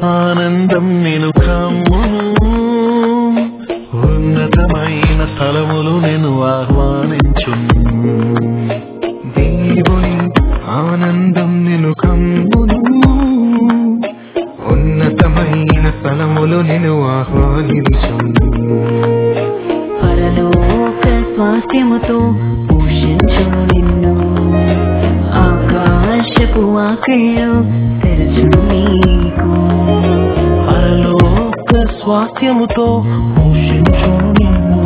ఆనందం నేను కమ్మును ఉన్నతమైన స్థలములు నేను ఆహ్వానించును దేవుని ఆనందం నిన్ను కమ్మును ఉన్నతమైన స్థలములు నిన్ను ఆహ్వానించును పరలోక స్వాస్థ్యముతో పోషించును నిన్ను ఆకాశపు వాకిళ్ళు తెరచును నీకు పరలోక స్వాస్థ్యముతో పోషించును నిన్ను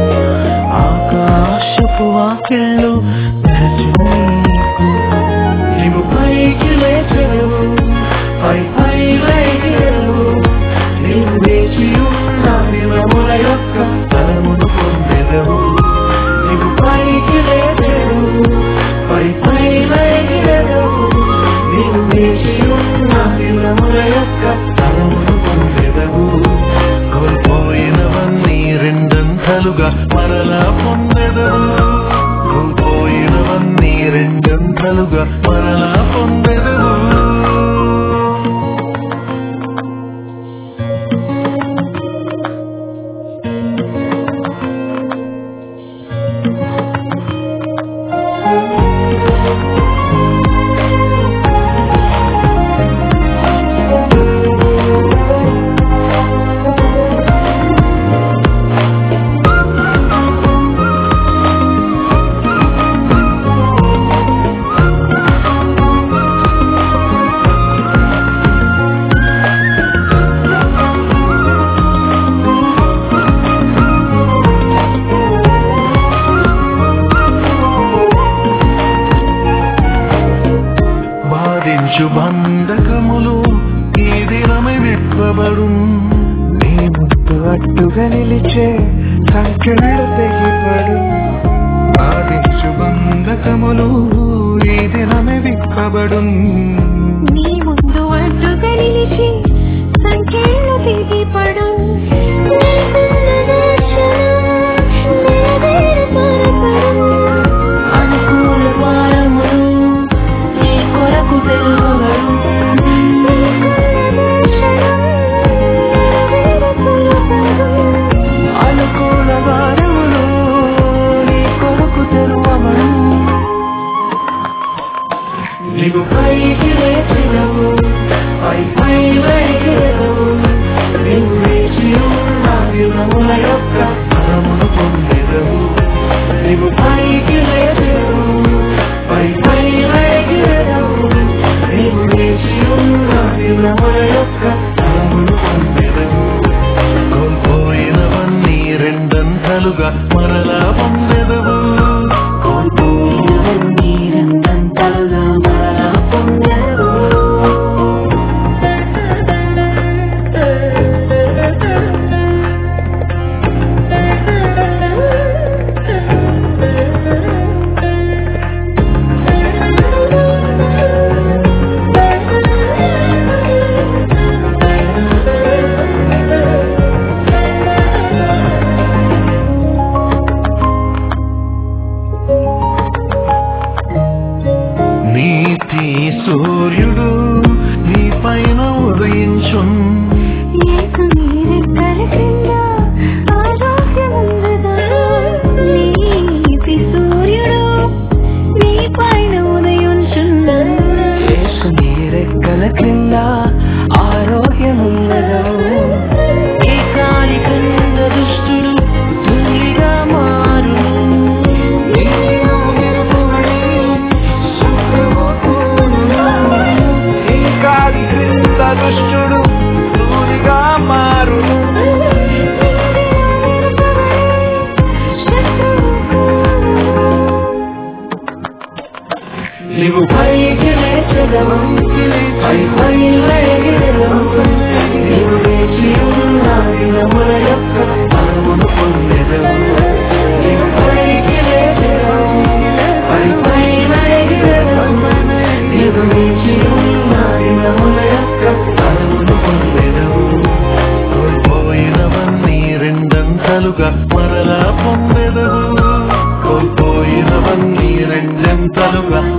ఆకాశపు వాకిళ్ళు తెరచును నీకు నీవు పైకి లేచెదవు పై పై లేచెదవు నీవు వేచి ఉన్న దినముల యొక్క ఫలమును పొందెదవు నీవు పైకి లేచెదవు పై పై లేచెదవు నీవు వేచి ఉన్న దినముల యొక్క ఫలమును పొందెదవు కోల్పోయినవన్నీ రెండంతలుగా మరలా పొందెదవు కోల్పోయినవన్నీ రెండంతలుగా మరలా పొందెదవు బాధించు బంధకములు ఈ దినమే విప్పబడు నీ ముందు అడ్డుగా నిలిచే సంఖ్యలు తెగిపడు బాధించు బంధకములు ఈ దినమే విప్పబడు నీ ముందు అడ్డుగా నిలిచి సంఖ్యలు తెగిపడు అనుకూల వారములు నీ కొరకు తెలువబడు అనుకూల వారములు నీ కొరకు తెరువబడు నీవు పైకి లేచినవు పై పై లేచినవు నీవు వేచి ఉన్న దినముల యొక్క ఫలమును పొందెదవు నీవు పైకి లేచినవు పై పై లేచినవు నీవు వేచి ఉన్న దినముల యొక్క ఫలమును పొందెదవు కోల్పోయినవన్నీ రెండంతలుగా మరలా పొందెదవు కోల్పోయినవన్నీ నీరంతంతలుగా మరలా పొందెదవు. నీతి సూర్యుడు నీ పైన ఉదయించున్ యేసు నీరెక్కల క్రింద ఆరోగ్యముందదా. నీతి సూర్యుడు నీ పైన ఉదయించున్నాడు. యేసు నీ రెక్కల క్రింద ఆరోగ్యమున్నదో ఈ కాలి క్రింద దుష్టుడు ధూళిగా మారును నీలో నిలుపుబడి శుభ్రము కూడును. ఈ కాలి క్రింద దుష్టుడు దూరిగా మారును నీవు పైకి లేచెదవు పై పై లేచెదవు నీవు వేచి ఉన్న దినముల యొక్క ఫలమును పొందెదవు నీవు పైకి లేచెదవు పై పై లేచెదవు నీవు వేచి ఉన్న దినముల యొక్క ఫలమును పొందెదవు కోల్పోయినవన్నీ రెండంతలుగా మరలా పొందెదవు కోల్పోయినవన్నీ రెండంతలుగా